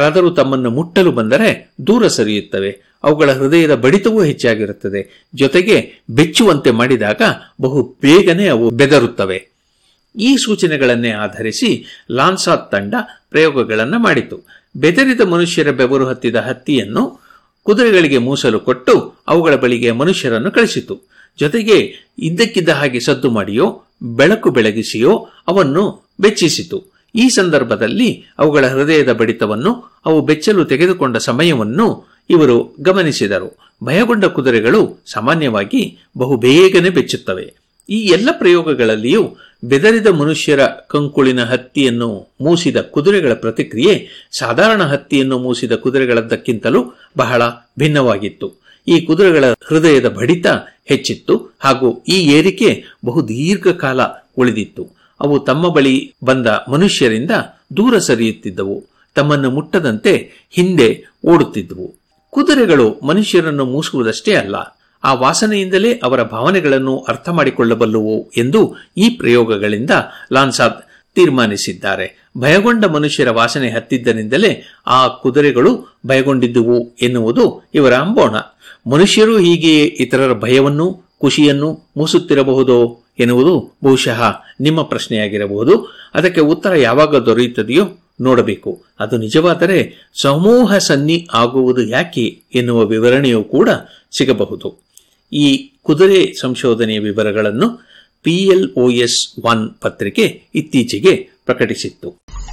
ಯಾರಾದರೂ ತಮ್ಮನ್ನು ಮುಟ್ಟಲು ಬಂದರೆ ದೂರ ಸರಿಯುತ್ತವೆ ಅವುಗಳ ಹೃದಯದ ಬಡಿತವೂ ಹೆಚ್ಚಾಗಿರುತ್ತದೆ ಜೊತೆಗೆ ಬೆಚ್ಚುವಂತೆ ಮಾಡಿದಾಗ ಬಹು ಬೇಗನೆ ಅವು ಬೆದರುತ್ತವೆ ಈ ಸೂಚನೆಗಳನ್ನೇ ಆಧರಿಸಿ ಲಾನ್ಸಾತ್ ತಂಡ ಪ್ರಯೋಗಗಳನ್ನು ಮಾಡಿತು ಬೆದರಿದ ಮನುಷ್ಯರ ಬೆವರು ಹತ್ತಿದ ಹತ್ತಿಯನ್ನು ಕುದುರೆಗಳಿಗೆ ಮೂಸಲು ಕೊಟ್ಟು ಅವುಗಳ ಬಳಿಗೆ ಮನುಷ್ಯರನ್ನು ಕಳಿಸಿತು ಜೊತೆಗೆ ಇದ್ದಕ್ಕಿದ್ದ ಹಾಗೆ ಸದ್ದು ಮಾಡಿಯೋ ಬೆಳಕು ಬೆಳಗಿಸಿಯೋ ಅವನ್ನು ಬೆಚ್ಚಿಸಿತು ಈ ಸಂದರ್ಭದಲ್ಲಿ ಅವುಗಳ ಹೃದಯದ ಬಡಿತವನ್ನು ಅವು ಬೆಚ್ಚಲು ತೆಗೆದುಕೊಂಡ ಸಮಯವನ್ನು ಇವರು ಗಮನಿಸಿದರು ಭಯಗೊಂಡ ಕುದುರೆಗಳು ಸಾಮಾನ್ಯವಾಗಿ ಬಹು ಬೇಗನೆ ಬೆಚ್ಚುತ್ತವೆ ಈ ಎಲ್ಲ ಪ್ರಯೋಗಗಳಲ್ಲಿಯೂ ಬೆದರಿದ ಮನುಷ್ಯರ ಕಂಕುಳಿನ ಹತ್ತಿಯನ್ನು ಮೂಸಿದ ಕುದುರೆಗಳ ಪ್ರತಿಕ್ರಿಯೆ ಸಾಧಾರಣ ಹತ್ತಿಯನ್ನು ಮೂಸಿದ ಕುದುರೆಗಳದ್ದಕ್ಕಿಂತಲೂ ಬಹಳ ಭಿನ್ನವಾಗಿತ್ತು ಈ ಕುದುರೆಗಳ ಹೃದಯದ ಬಡಿತ ಹೆಚ್ಚಿತ್ತು ಹಾಗೂ ಈ ಏರಿಕೆ ಬಹು ದೀರ್ಘಕಾಲ ಉಳಿದಿತ್ತು ಅವು ತಮ್ಮ ಬಳಿ ಬಂದ ಮನುಷ್ಯರಿಂದ ದೂರ ಸರಿಯುತ್ತಿದ್ದವು ತಮ್ಮನ್ನು ಮುಟ್ಟದಂತೆ ಹಿಂದೆ ಓಡುತ್ತಿದ್ದವು ಕುದುರೆಗಳು ಮನುಷ್ಯರನ್ನು ಮೂಸುವುದಷ್ಟೇ ಅಲ್ಲ ಆ ವಾಸನೆಯಿಂದಲೇ ಅವರ ಭಾವನೆಗಳನ್ನು ಅರ್ಥ ಮಾಡಿಕೊಳ್ಳಬಲ್ಲುವು ಎಂದು ಈ ಪ್ರಯೋಗಗಳಿಂದ ಲಾನ್ಸಾದ್ ತೀರ್ಮಾನಿಸಿದ್ದಾರೆ ಭಯಗೊಂಡ ಮನುಷ್ಯರ ವಾಸನೆ ಹತ್ತಿದ್ದರಿಂದಲೇ ಆ ಕುದುರೆಗಳು ಭಯಗೊಂಡಿದ್ದುವು ಎನ್ನುವುದು ಇವರ ಅಂಬೋಣ ಮನುಷ್ಯರು ಹೀಗೆಯೇ ಇತರರ ಭಯವನ್ನು ಖುಷಿಯನ್ನು ಮೂಸುತ್ತಿರಬಹುದೋ ಎನ್ನುವುದು ಬಹುಶಃ ನಿಮ್ಮ ಪ್ರಶ್ನೆಯಾಗಿರಬಹುದು ಅದಕ್ಕೆ ಉತ್ತರ ಯಾವಾಗ ದೊರೆಯುತ್ತದೆಯೋ ನೋಡಬೇಕು ಅದು ನಿಜವಾದರೆ ಸಮೂಹ ಸನ್ನಿ ಆಗುವುದು ಯಾಕೆ ಎನ್ನುವ ವಿವರಣೆಯೂ ಕೂಡ ಸಿಗಬಹುದು ಈ ಕುದುರೆ ಸಂಶೋಧನೆಯ ವಿವರಗಳನ್ನು ಪಿಎಲ್ಒಎಸ್ ಒನ್ ಪತ್ರಿಕೆ ಇತ್ತೀಚೆಗೆ ಪ್ರಕಟಿಸಿತ್ತು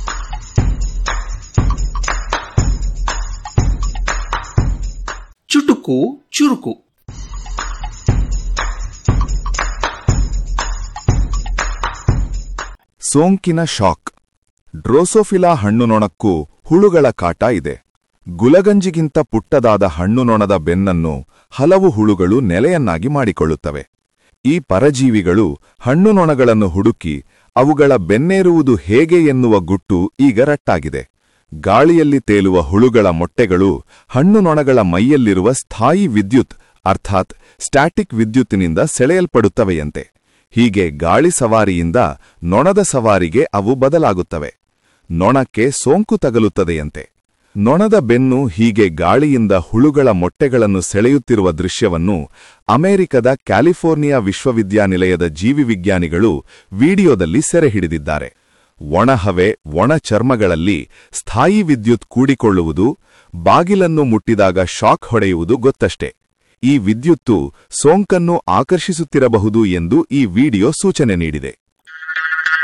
ಚುಟುಕು ಚುರುಕು ಸೋಂಕಿನ ಶಾಕ್ ಡ್ರೋಸೋಫಿಲಾ ಹಣ್ಣುನೊಣಕ್ಕೂ ಹುಳುಗಳ ಕಾಟ ಇದೆ ಗುಲಗಂಜಿಗಿಂತ ಪುಟ್ಟದಾದ ಹಣ್ಣುನೊಣದ ಬೆನ್ನನ್ನು ಹಲವು ಹುಳುಗಳು ನೆಲೆಯನ್ನಾಗಿ ಮಾಡಿಕೊಳ್ಳುತ್ತವೆ ಈ ಪರಜೀವಿಗಳು ಹಣ್ಣುನೊಣಗಳನ್ನು ಹುಡುಕಿ ಅವುಗಳ ಬೆನ್ನೇರುವುದು ಹೇಗೆ ಎನ್ನುವ ಗುಟ್ಟು ಈಗ ರಟ್ಟಾಗಿದೆ ಗಾಳಿಯಲ್ಲಿ ತೇಲುವ ಹುಳುಗಳ ಮೊಟ್ಟೆಗಳು ಹಣ್ಣುನೊಣಗಳ ಮೈಯಲ್ಲಿರುವ ಸ್ಥಾಯಿ ವಿದ್ಯುತ್ ಅರ್ಥಾತ್ ಸ್ಟ್ಯಾಟಿಕ್ ವಿದ್ಯುತ್ತಿನಿಂದ ಸೆಳೆಯಲ್ಪಡುತ್ತವೆಯಂತೆ ಹೀಗೆ ಗಾಳಿ ಸವಾರಿಯಿಂದ ನೊಣದ ಸವಾರಿಗೆ ಅವು ಬದಲಾಗುತ್ತವೆ ನೊಣಕ್ಕೆ ಸೋಂಕು ತಗಲುತ್ತದೆಯಂತೆ ನೊಣದ ಬೆನ್ನು ಹೀಗೆ ಗಾಳಿಯಿಂದ ಹುಳುಗಳ ಮೊಟ್ಟೆಗಳನ್ನು ಸೆಳೆಯುತ್ತಿರುವ ದೃಶ್ಯವನ್ನು ಅಮೆರಿಕದ ಕ್ಯಾಲಿಫೋರ್ನಿಯಾ ವಿಶ್ವವಿದ್ಯಾನಿಲಯದ ಜೀವಿವಿಜ್ಞಾನಿಗಳು ವಿಡಿಯೋದಲ್ಲಿ ಸೆರೆಹಿಡಿದಿದ್ದಾರೆ ಒಣಹವೆ ಒಣ ಚರ್ಮಗಳಲ್ಲಿ ಸ್ಥಾಯಿ ವಿದ್ಯುತ್ ಕೂಡಿಕೊಳ್ಳುವುದು ಬಾಗಿಲನ್ನು ಮುಟ್ಟಿದಾಗ ಶಾಕ್ ಹೊಡೆಯುವುದು ಗೊತ್ತಷ್ಟೇ ಈ ವಿದ್ಯುತ್ತು ಸೋಂಕನ್ನು ಆಕರ್ಷಿಸುತ್ತಿರಬಹುದು ಎಂದು ಈ ವಿಡಿಯೋ ಸೂಚನೆ ನೀಡಿದೆ